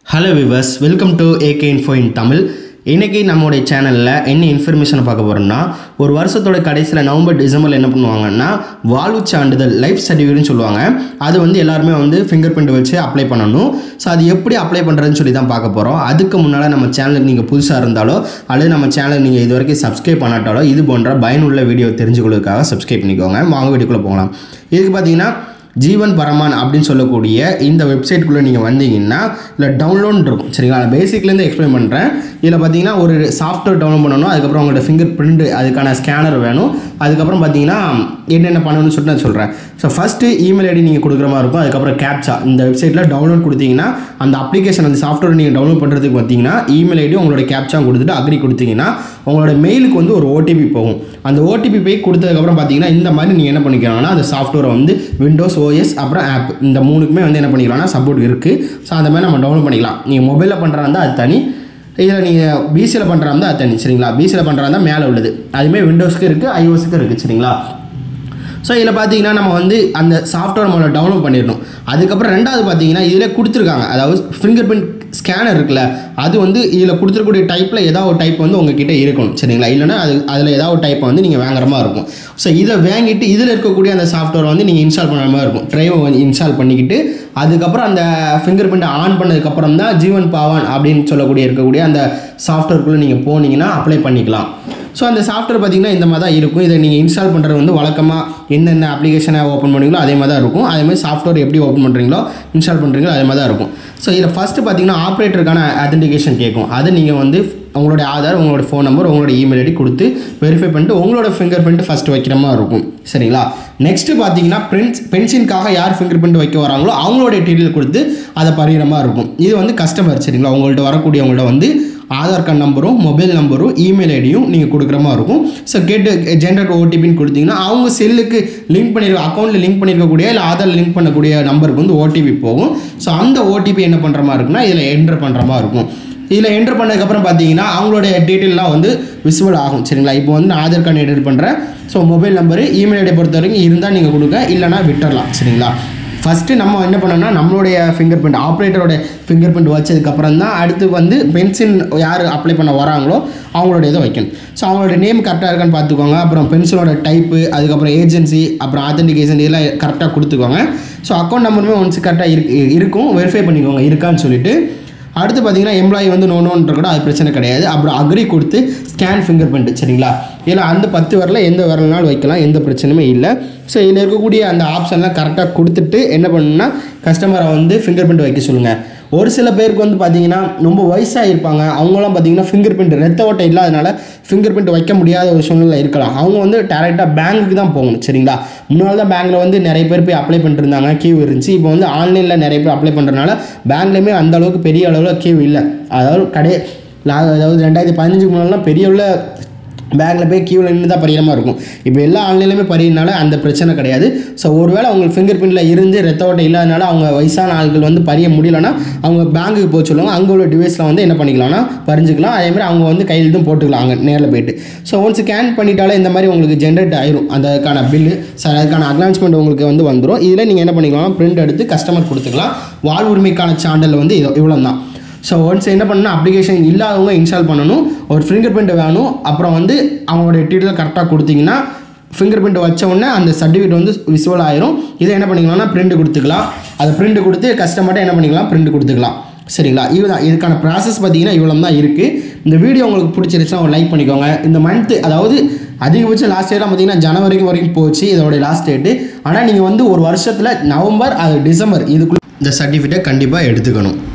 hello viewers welcome to AK info in Tamil இன்றைக்கி நம்மளுடைய சேனலில் என்ன இன்ஃபர்மேஷனை பார்க்க போகிறோம்னா ஒரு வருஷத்தோட கடைசியில் நவம்பர் டிசம்பரில் என்ன பண்ணுவாங்கன்னா வாழ்வு சான்றிதழ் லைஃப் சர்டிஃபிகேட்னு சொல்லுவாங்க அது வந்து எல்லாருமே வந்து ஃபிங்கர் பிரிண்ட் வச்சு அப்ளை பண்ணணும் ஸோ அது எப்படி அப்ளை பண்ணுறதுன்னு சொல்லி தான் பார்க்க போகிறோம் அதுக்கு முன்னால் நம்ம சேனலுக்கு நீங்கள் புதுசாக இருந்தாலோ அல்லது நம்ம சேனலுக்கு நீங்கள் இது வரைக்கும் சப்ஸ்கிரைப் பண்ணாட்டாலோ இது போன்ற பயனுள்ள வீடியோ தெரிஞ்சுக்கொள்வதற்காக சப்ஸ்கிரைப் பண்ணிக்கோங்க வாங்க வீடியோக்குள்ளே போகலாம் இதுக்கு பார்த்தீங்கன்னா ஜீவன் பரமான் அப்படின்னு சொல்லக்கூடிய இந்த வெப்சைட்குள்ளே நீங்கள் வந்தீங்கன்னா இதில் டவுன்லோட் இருக்கும் சரிங்களா நான் பேசிக்லேருந்து எக்ஸ்பிளைன் பண்ணுறேன் இதில் பார்த்தீங்கன்னா ஒரு சாஃப்ட்வேர் டவுன்லோட் பண்ணணும் அதுக்கப்புறம் உங்களோட ஃபிங்கர் பிரிண்ட் அதுக்கான ஸ்கேனர் வேணும் அதுக்கப்புறம் பார்த்தீங்கன்னா என்னென்ன பண்ணணும்னு சொல்லிட்டு நான் சொல்கிறேன் ஸோ ஃபஸ்ட்டு இமெயில் ஐடி நீங்கள் கொடுக்குற மாதிரி இருக்கும் அதுக்கப்புறம் கேப்சா இந்த வெப்சைட்டில் டவுன்லோட் கொடுத்தீங்கன்னா அந்த அப்ளிகேஷன் அந்த சாஃப்ட்வேர் நீங்கள் டவுன்லோட் பண்ணுறதுக்கு பார்த்தீங்கன்னா இமெயில் ஐடி உங்களோட கேப்சா கொடுத்துட்டு அக்ரி கொடுத்தீங்கன்னா உங்களோட மெயிலுக்கு வந்து ஒரு ஓடிபி போகும் அந்த ஓடிபி போய் கொடுத்ததுக்கப்புறம் பார்த்தீங்கன்னா இந்த மாதிரி நீங்கள் என்ன பண்ணிக்கலாம்னா அந்த சாஃப்ட்வேரை வந்து விண்டோஸ் ஓஎஸ் அப்புறம் ஆப் இந்த மூணுக்குமே வந்து என்ன பண்ணிக்கலாம்னா சப்போர்ட் இருக்குது ஸோ அந்த மாதிரி நம்ம டவுன்லோட் பண்ணிக்கலாம் நீங்கள் மொபைலில் பண்ணுறா இருந்தால் அது தனி இதில் நீங்கள் பிசியில் பண்ணுறா இருந்தால் அது தனி சரிங்களா பிசியில் பண்ணுறா இருந்தால் மேலே உள்ளது அதுவுமே விண்டோஸ்க்கு இருக்குது ஐஓஸுக்கு இருக்குது சரிங்களா ஸோ இதில் பார்த்தீங்கன்னா நம்ம வந்து அந்த சாஃப்ட்வேர் முதல்ல டவுன்லோட் பண்ணிடணும் அதுக்கப்புறம் ரெண்டாவது பார்த்தீங்கன்னா இதில் கொடுத்துருக்காங்க அதாவது ஃபிங்கர் பிரிண்ட் ஸ்கேனர் இருக்குல்ல அது வந்து இதில் கொடுத்துருக்கூடிய டைப்பில் ஏதாவது ஒரு டைப் வந்து உங்ககிட்ட இருக்கணும் சரிங்களா இல்லைன்னா அது அதில் ஏதாவது ஒரு டைப்பை வந்து நீங்கள் வாங்குற மாதிரி இருக்கும் ஸோ இதை வாங்கிட்டு இதில் இருக்கக்கூடிய அந்த சாஃப்ட்வேர் வந்து நீங்கள் இன்ஸ்டால் பண்ணுற மாதிரி இருக்கும் ட்ரைவை வந்து இன்ஸ்டால் பண்ணிக்கிட்டு அதுக்கப்புறம் அந்த ஃபிங்கர் பிரிண்ட்டை ஆன் பண்ணதுக்கப்புறம் தான் ஜீவன் பாவான் அப்படின்னு சொல்லக்கூடிய இருக்கக்கூடிய அந்த சாஃப்ட்வேர்க்குள்ளே நீங்கள் போனீங்கன்னா அப்ளை பண்ணிக்கலாம் ஸோ அந்த சாஃப்ட்வேர் பார்த்தீங்கன்னா இந்த மாதிரி தான் இருக்கும் இதை நீங்கள் இன்ஸ்டால் பண்ணுறது வந்து வழக்கமாக என்னென்ன அப்ளிகேஷனை ஓப்பன் பண்ணுவீங்களோ அதே மாதிரி தான் இருக்கும் அதே மாதிரி சாஃப்ட்வேர் எப்படி ஓப்பன் பண்ணுறீங்களோ இன்ஸ்டால் பண்ணுறீங்களோ அதே மாதிரி தான் இருக்கும் ஸோ இதில் ஃபஸ்ட்டு பார்த்தீங்கன்னா ஆப்ரேட்டருக்கான அத்தன்டிகேஷன் கேட்கும் அதை நீங்கள் வந்து உங்களுடைய ஆதார் உங்களோட ஃபோன் நம்பர் உங்களோட இமெயில் ஐடி கொடுத்து வெரிஃபை பண்ணிட்டு உங்களோட ஃபிங்கர் பிரிண்ட் ஃபஸ்ட்டு வைக்கிற மாதிரி இருக்கும் சரிங்களா நெக்ஸ்ட்டு பார்த்தீங்கன்னா பிரிண்ட்ஸ் பென்ஷனுக்காக யார் ஃபிங்கர் பிரிண்ட் வைக்க வராங்களோ அவங்களுடைய டீட்டெயில் கொடுத்து அதை பறிகிற மாதிரி இருக்கும் இது வந்து கஸ்டமர் சரிங்களா உங்கள்கிட்ட வரக்கூடியவங்கள்ட்ட வந்து ஆதார் கார்டு நம்பரும் மொபைல் நம்பரும் இமெயில் ஐடியும் நீங்கள் கொடுக்குற மாதிரி இருக்கும் ஸோ கேட்டு ஜென்ரேட் ஓடிபின்னு கொடுத்தீங்கன்னா அவங்க செல்லுக்கு லிங்க் பண்ணியிருக்க அக்கௌண்ட்டில் லிங்க் பண்ணியிருக்கக்கூடிய இல்லை ஆதார் லிங்க் பண்ணக்கூடிய நம்பருக்கு வந்து ஓடிபி போகும் ஸோ அந்த ஓடிபி என்ன பண்ணுற மாதிரி இருக்குன்னா இதில் என்டர் பண்ணுற மாதிரி இருக்கும் இதில் என்டர் பண்ணதுக்கப்புறம் பார்த்தீங்கன்னா அவங்களுடைய டீட்டெயிலாம் வந்து விசிபிள் ஆகும் சரிங்களா இப்போ வந்து நான் ஆதார் கார்டு என்டர் பண்ணுறேன் ஸோ மொபைல் நம்பரு இமெயில் ஐடியை பொறுத்த வரைக்கும் இருந்தால் நீங்கள் கொடுங்க இல்லைனா விட்டுறலாம் சரிங்களா ஃபஸ்ட்டு நம்ம என்ன பண்ணோம்னா நம்மளுடைய ஃபிங்கர் பிரிண்ட் ஆப்ரேட்டரோட ஃபிங்கர் பிரிண்ட் வச்சதுக்கப்புறம் தான் அடுத்து வந்து பென்சில் யார் அப்ளை பண்ண வராங்களோ அவங்களோட இதை வைக்கணும் ஸோ அவங்களோட நேம் கரெக்டாக இருக்கான்னு பார்த்துக்கோங்க அப்புறம் பென்சிலோட டைப்பு அதுக்கப்புறம் ஏஜென்சி அப்புறம் ஆத்தென்டிகேஷன் இதெல்லாம் கரெக்டாக கொடுத்துக்கோங்க ஸோ அக்கௌண்ட் நம்பருமே ஒன்ஸ் கரெக்டாக இருக்கு இருக்கும் வெரிஃபை பண்ணிக்கோங்க இருக்கான்னு சொல்லிட்டு அடுத்து பார்த்தீங்கன்னா எம்ப்ளாயி வந்து நோனோன்ற கூட அது பிரச்சனை கிடையாது அப்புறம் அக்ரி கொடுத்து ஸ்கேன் ஃபிங்கர் பிரிண்ட் சரிங்களா ஏன்னா அந்த பத்து வரல எந்த வரலனாலும் வைக்கலாம் எந்த பிரச்சனையுமே இல்லை ஸோ இதில் இருக்கக்கூடிய அந்த ஆப்ஷன்லாம் கரெக்டாக கொடுத்துட்டு என்ன பண்ணணும்னா கஸ்டமரை வந்து ஃபிங்கர் பிரிண்ட் வைக்க சொல்லுங்கள் ஒரு சில பேருக்கு வந்து பார்த்தீங்கன்னா ரொம்ப வயசாக இருப்பாங்க அவங்களாம் பார்த்தீங்கன்னா ஃபிங்கர் பிரிண்ட் ரத்த ஓட்டை இல்லாதனால ஃபிங்கர் பிரிண்ட் வைக்க முடியாத ஒரு சூழ்நிலை இருக்கலாம் அவங்க வந்து டேரெக்டாக பேங்க்குக்கு தான் போகணும் சரிங்களா முன்னால் தான் பேங்க்கில் வந்து நிறைய பேர் போய் அப்ளை பண்ணிட்டு இருந்தாங்க கியூ இருந்துச்சு இப்போ வந்து ஆன்லைனில் நிறைய பேர் அப்ளை பண்ணுறதுனால பேங்க்லேயுமே அந்த அளவுக்கு பெரிய அளவில் கியூ இல்லை அதாவது கடை அதாவது ரெண்டாயிரத்தி பதினஞ்சுக்கு முன்னாடிலாம் பெரிய உள்ள பேங்கில் போய் கியூவில் நின்று தான் பரிகரமாக இருக்கும் இப்போ எல்லா ஆன்லைன்லையுமே பரியனால அந்த பிரச்சனை கிடையாது ஸோ ஒருவேளை அவங்க ஃபிங்கர் பிரிண்டில் இருந்து ரத்த ஓட்டை இல்லாதனால அவங்க வயசான ஆட்கள் வந்து பறிய முடியலன்னா அவங்க பேங்க்குக்கு போக சொல்லுவாங்க அங்கே உள்ள டிவைஸில் வந்து என்ன பண்ணிக்கலாம்னா பறிஞ்சுக்கலாம் அதேமாதிரி அவங்க வந்து கையெழுத்தும் போட்டுக்கலாம் அங்கே நேரில் போயிட்டு ஸோ ஒன்ஸ் ஸ்கேன் பண்ணிட்டாலே இந்த மாதிரி உங்களுக்கு ஜென்ரேட் ஆயிரும் அதுக்கான பில்லு சார் அதுக்கான அக்னான்ஸ்மெண்ட் உங்களுக்கு வந்து வந்துடும் இதில் நீங்கள் என்ன பண்ணிக்கலாம் பிரிண்ட் எடுத்து கஸ்டமர் கொடுத்துக்கலாம் வாழ் உரிமைக்கான சான்றிதழ் வந்து இது இவ்வளோ தான் ஸோ ஒன்ஸ் என்ன பண்ணணும் அப்ளிகேஷன் இல்லாதவங்க இன்ஸ்டால் பண்ணணும் ஒரு ஃபிங்கர் பிரிண்ட் வேணும் அப்புறம் வந்து அவங்களுடைய டீட்டெயில் கரெக்டாக கொடுத்தீங்கன்னா ஃபிங்கர் பிரிண்ட் வச்ச உடனே அந்த சர்டிஃபிகேட் வந்து விசுவல் ஆயிரும் இதை என்ன பண்ணிக்கலாம்னா பிரிண்ட் கொடுத்துக்கலாம் அதை பிரிண்ட் கொடுத்து கஸ்டமர்கிட்ட என்ன பண்ணிக்கலாம் பிரிண்ட் கொடுத்துக்கலாம் சரிங்களா இதுதான் இதுக்கான ப்ராசஸ் பார்த்தீங்கன்னா இவ்வளோ தான் இருக்குது இந்த வீடியோ உங்களுக்கு பிடிச்சிருச்சுன்னா ஒரு லைக் பண்ணிக்கோங்க இந்த மந்த்து அதாவது அதிகபட்சம் லாஸ்ட் டேட்லாம் பார்த்தீங்கன்னா ஜனவரிக்கு வரைக்கும் போச்சு இதோடைய லாஸ்ட் டேட்டு ஆனால் நீங்கள் வந்து ஒரு வருஷத்தில் நவம்பர் அது டிசம்பர் இதுக்குள்ளே இந்த சர்டிஃபிகேட்டை கண்டிப்பாக எடுத்துக்கணும்